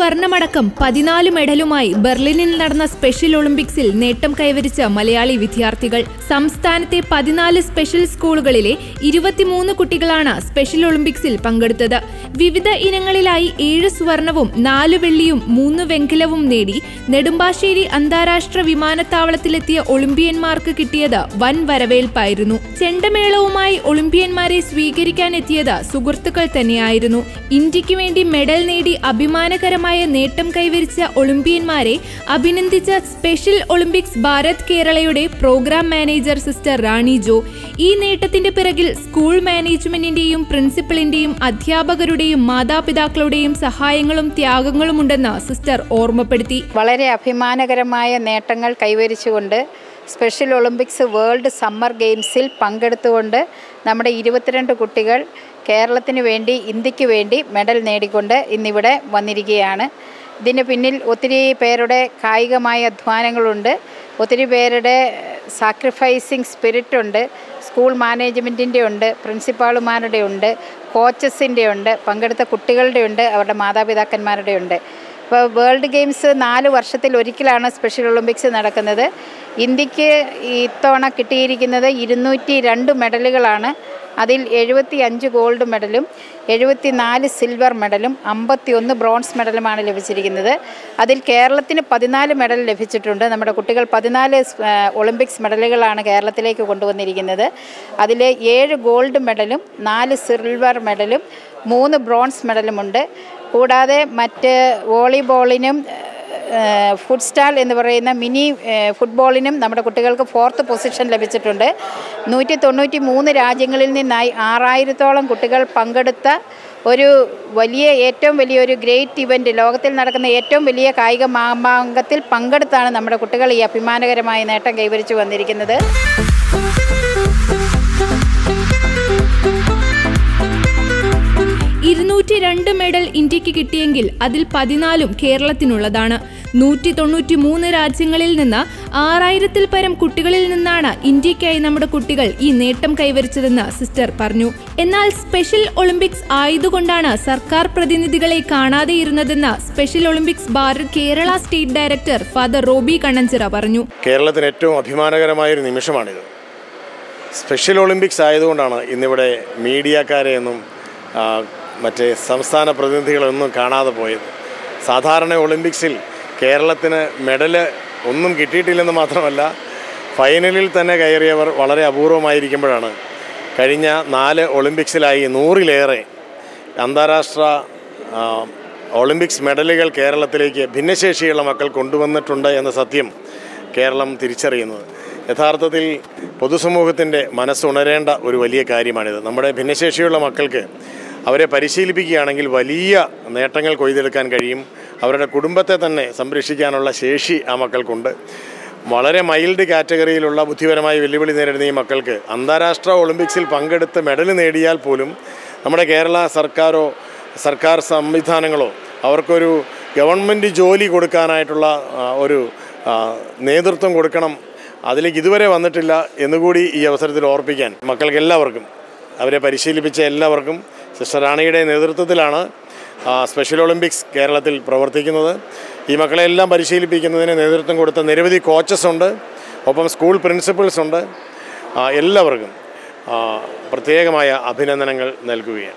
സ്വർണമടക്കം പതിനാല് മെഡലുമായി ബെർലിനിൽ നടന്ന സ്പെഷ്യൽ ഒളിമ്പിക്സിൽ നേട്ടം കൈവരിച്ച മലയാളി വിദ്യാർത്ഥികൾ സംസ്ഥാനത്തെ പതിനാല് സ്പെഷ്യൽ സ്കൂളുകളിലെ ഇരുപത്തിമൂന്ന് കുട്ടികളാണ് സ്പെഷ്യൽ ഒളിമ്പിക്സിൽ പങ്കെടുത്തത് വിവിധ ഇനങ്ങളിലായി ഏഴ് സ്വർണവും നാല് വെള്ളിയും മൂന്ന് വെങ്കലവും നേടി നെടുമ്പാശ്ശേരി അന്താരാഷ്ട്ര വിമാനത്താവളത്തിലെത്തിയ ഒളിമ്പിയന്മാർക്ക് കിട്ടിയത് വൻ വരവേൽപ്പായിരുന്നു ചെണ്ടമേളവുമായി ഒളിമ്പിയന്മാരെ സ്വീകരിക്കാനെത്തിയത് സുഹൃത്തുക്കൾ തന്നെയായിരുന്നു ഇന്ത്യക്ക് വേണ്ടി മെഡൽ നേടി അഭിമാനകരമായ നേട്ടം കൈവരിച്ച ഒളിമ്പിയന്മാരെ അഭിനന്ദിച്ച സ്പെഷ്യൽ ഒളിമ്പിക്സ് ഭാരത് കേരളയുടെ program manager sister Rani Jo ഈ നേട്ടത്തിന്റെ പിറകിൽ സ്കൂൾ മാനേജ്മെന്റിന്റെയും പ്രിൻസിപ്പലിന്റെയും അധ്യാപകരുടെയും മാതാപിതാക്കളുടെയും സഹായങ്ങളും ത്യാഗങ്ങളും ഉണ്ടെന്ന് സിസ്റ്റർ ഓർമ്മപ്പെടുത്തി വളരെ അഭിമാനകരമായ നേട്ടങ്ങൾ കൈവരിച്ചുകൊണ്ട് സ്പെഷ്യൽ ഒളിമ്പിക്സ് വേൾഡ് സമ്മർ ഗെയിംസിൽ പങ്കെടുത്തുകൊണ്ട് നമ്മുടെ ഇരുപത്തിരണ്ട് കുട്ടികൾ കേരളത്തിന് വേണ്ടി ഇന്ത്യക്ക് വേണ്ടി മെഡൽ നേടിക്കൊണ്ട് ഇന്നിവിടെ വന്നിരിക്കുകയാണ് ഇതിന് പിന്നിൽ ഒത്തിരി പേരുടെ കായികമായ അധ്വാനങ്ങളുണ്ട് ഒത്തിരി പേരുടെ സാക്രിഫൈസിങ് സ്പിരിറ്റ് ഉണ്ട് സ്കൂൾ മാനേജ്മെൻറ്റിൻ്റെ ഉണ്ട് പ്രിൻസിപ്പാളുമാരുടെ ഉണ്ട് കോച്ചസിൻ്റെ ഉണ്ട് പങ്കെടുത്ത കുട്ടികളുടെ ഉണ്ട് അവരുടെ മാതാപിതാക്കന്മാരുടെ ഉണ്ട് ഇപ്പോൾ വേൾഡ് ഗെയിംസ് നാല് വർഷത്തിൽ ഒരിക്കലാണ് സ്പെഷ്യൽ ഒളിമ്പിക്സ് നടക്കുന്നത് ഇന്ത്യക്ക് ഇത്തവണ കിട്ടിയിരിക്കുന്നത് ഇരുന്നൂറ്റി രണ്ട് മെഡലുകളാണ് അതിൽ എഴുപത്തി അഞ്ച് ഗോൾഡ് മെഡലും എഴുപത്തി നാല് സിൽവർ മെഡലും അമ്പത്തി ഒന്ന് ബ്രോൺസ് മെഡലുമാണ് ലഭിച്ചിരിക്കുന്നത് അതിൽ കേരളത്തിന് പതിനാല് മെഡൽ ലഭിച്ചിട്ടുണ്ട് നമ്മുടെ കുട്ടികൾ പതിനാല് ഒളിമ്പിക്സ് മെഡലുകളാണ് കേരളത്തിലേക്ക് കൊണ്ടുവന്നിരിക്കുന്നത് അതിൽ ഏഴ് ഗോൾഡ് മെഡലും നാല് സിൽവർ മെഡലും മൂന്ന് ബ്രോൺസ് മെഡലുമുണ്ട് കൂടാതെ മറ്റ് വോളിബോളിനും ഫുഡ് സ്റ്റാൾ എന്ന് പറയുന്ന മിനി ഫുട്ബോളിനും നമ്മുടെ കുട്ടികൾക്ക് ഫോർത്ത് പൊസിഷൻ ലഭിച്ചിട്ടുണ്ട് നൂറ്റി തൊണ്ണൂറ്റി മൂന്ന് രാജ്യങ്ങളിൽ നിന്നായി ആറായിരത്തോളം കുട്ടികൾ പങ്കെടുത്ത ഒരു വലിയ ഏറ്റവും വലിയൊരു ഗ്രേറ്റ് ഇവൻ്റ് ലോകത്തിൽ നടക്കുന്ന ഏറ്റവും വലിയ കായിക മാമാങ്കത്തിൽ പങ്കെടുത്താണ് നമ്മുടെ കുട്ടികൾ ഈ അഭിമാനകരമായ നേട്ടം കൈവരിച്ചു വന്നിരിക്കുന്നത് ഇരുന്നൂറ്റി രണ്ട് മെഡൽ ഇന്ത്യക്ക് കിട്ടിയെങ്കിൽ അതിൽ പതിനാലും കേരളത്തിനുള്ളതാണ് നൂറ്റി തൊണ്ണൂറ്റി മൂന്ന് രാജ്യങ്ങളിൽ നിന്ന് ആറായിരത്തിൽ പരം കുട്ടികളിൽ നിന്നാണ് ഇന്ത്യക്കായി നമ്മുടെ കുട്ടികൾ ഈ നേട്ടം കൈവരിച്ചതെന്ന് സിസ്റ്റർ പറഞ്ഞു എന്നാൽ സ്പെഷ്യൽ ഒളിമ്പിക്സ് ആയതുകൊണ്ടാണ് സർക്കാർ പ്രതിനിധികളെ കാണാതെയിരുന്നതെന്ന് special Olympics Bharat Kerala state director father Roby Kannanchira പറഞ്ഞു കേരളത്തിന് ഏറ്റവും അഭിമാനകരമായൊരു നിമിഷമാണിത് സ്പെഷ്യൽ ഒളിമ്പിക്സ് ആയതുകൊണ്ടാണ് ഇന്നിവിടെ മീഡിയക്കാരെയൊന്നും മറ്റേ സംസ്ഥാന പ്രതിനിധികളൊന്നും കാണാതെ പോയത് സാധാരണ ഒളിമ്പിക്സിൽ കേരളത്തിന് മെഡല് ഒന്നും കിട്ടിയിട്ടില്ലെന്ന് മാത്രമല്ല ഫൈനലിൽ തന്നെ കയറിയവർ വളരെ അപൂർവമായിരിക്കുമ്പോഴാണ് കഴിഞ്ഞ നാല് ഒളിമ്പിക്സിലായി നൂറിലേറെ അന്താരാഷ്ട്ര ഒളിമ്പിക്സ് മെഡലുകൾ കേരളത്തിലേക്ക് ഭിന്നശേഷിയുള്ള മക്കൾ കൊണ്ടുവന്നിട്ടുണ്ട് എന്ന സത്യം കേരളം തിരിച്ചറിയുന്നത് യഥാർത്ഥത്തിൽ പൊതുസമൂഹത്തിൻ്റെ മനസ്സുണരേണ്ട ഒരു വലിയ കാര്യമാണിത് നമ്മുടെ ഭിന്നശേഷിയുള്ള മക്കൾക്ക് അവരെ പരിശീലിപ്പിക്കുകയാണെങ്കിൽ വലിയ നേട്ടങ്ങൾ കൊയ്തെടുക്കാൻ കഴിയും അവരുടെ കുടുംബത്തെ തന്നെ സംരക്ഷിക്കാനുള്ള ശേഷി ആ മക്കൾക്കുണ്ട് വളരെ മൈൽഡ് കാറ്റഗറിയിലുള്ള ബുദ്ധിപരമായ വെല്ലുവിളി നേരിടുന്ന ഈ മക്കൾക്ക് അന്താരാഷ്ട്ര ഒളിമ്പിക്സിൽ പങ്കെടുത്ത് മെഡൽ നേടിയാൽ പോലും നമ്മുടെ കേരള സർക്കാരോ സർക്കാർ സംവിധാനങ്ങളോ അവർക്കൊരു ഗവൺമെൻറ് ജോലി കൊടുക്കാനായിട്ടുള്ള ഒരു നേതൃത്വം കൊടുക്കണം അതിലേക്ക് ഇതുവരെ വന്നിട്ടില്ല എന്നുകൂടി ഈ അവസരത്തിൽ ഓർപ്പിക്കാൻ മക്കൾക്ക് എല്ലാവർക്കും അവരെ പരിശീലിപ്പിച്ച എല്ലാവർക്കും സിസ്റ്റർ റാണിയുടെ നേതൃത്വത്തിലാണ് സ്പെഷ്യൽ ഒളിമ്പിക്സ് കേരളത്തിൽ പ്രവർത്തിക്കുന്നത് ഈ മക്കളെല്ലാം പരിശീലിപ്പിക്കുന്നതിന് നേതൃത്വം കൊടുത്ത നിരവധി കോച്ചസ് ഉണ്ട് ഒപ്പം സ്കൂൾ പ്രിൻസിപ്പൽസ് ഉണ്ട് എല്ലാവർക്കും പ്രത്യേകമായ അഭിനന്ദനങ്ങൾ നൽകുകയാണ്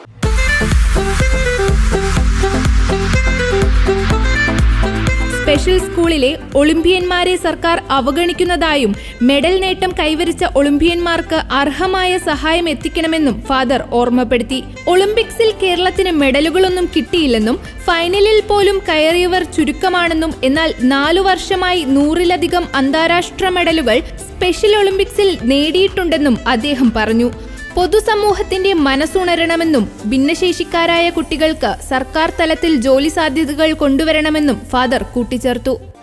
സ്പെഷ്യൽ സ്കൂളിലെ ഒളിമ്പിയന്മാരെ സർക്കാർ അവഗണിക്കുന്നതായും മെഡൽ നേട്ടം കൈവരിച്ച ഒളിമ്പിയന്മാർക്ക് അർഹമായ സഹായം എത്തിക്കണമെന്നും ഫാദർ ഓർമ്മപ്പെടുത്തി ഒളിമ്പിക്സിൽ കേരളത്തിന് മെഡലുകളൊന്നും കിട്ടിയില്ലെന്നും ഫൈനലിൽ പോലും കയറിയവർ ചുരുക്കമാണെന്നും എന്നാൽ നാലു വർഷമായി നൂറിലധികം അന്താരാഷ്ട്ര മെഡലുകൾ സ്പെഷ്യൽ ഒളിമ്പിക്സിൽ നേടിയിട്ടുണ്ടെന്നും അദ്ദേഹം പറഞ്ഞു പൊതുസമൂഹത്തിന്റെ മനസ്സുണരണമെന്നും ഭിന്നശേഷിക്കാരായ കുട്ടികൾക്ക് സർക്കാർ തലത്തിൽ ജോലി സാധ്യതകൾ കൊണ്ടുവരണമെന്നും ഫാദർ കൂട്ടിച്ചേർത്തു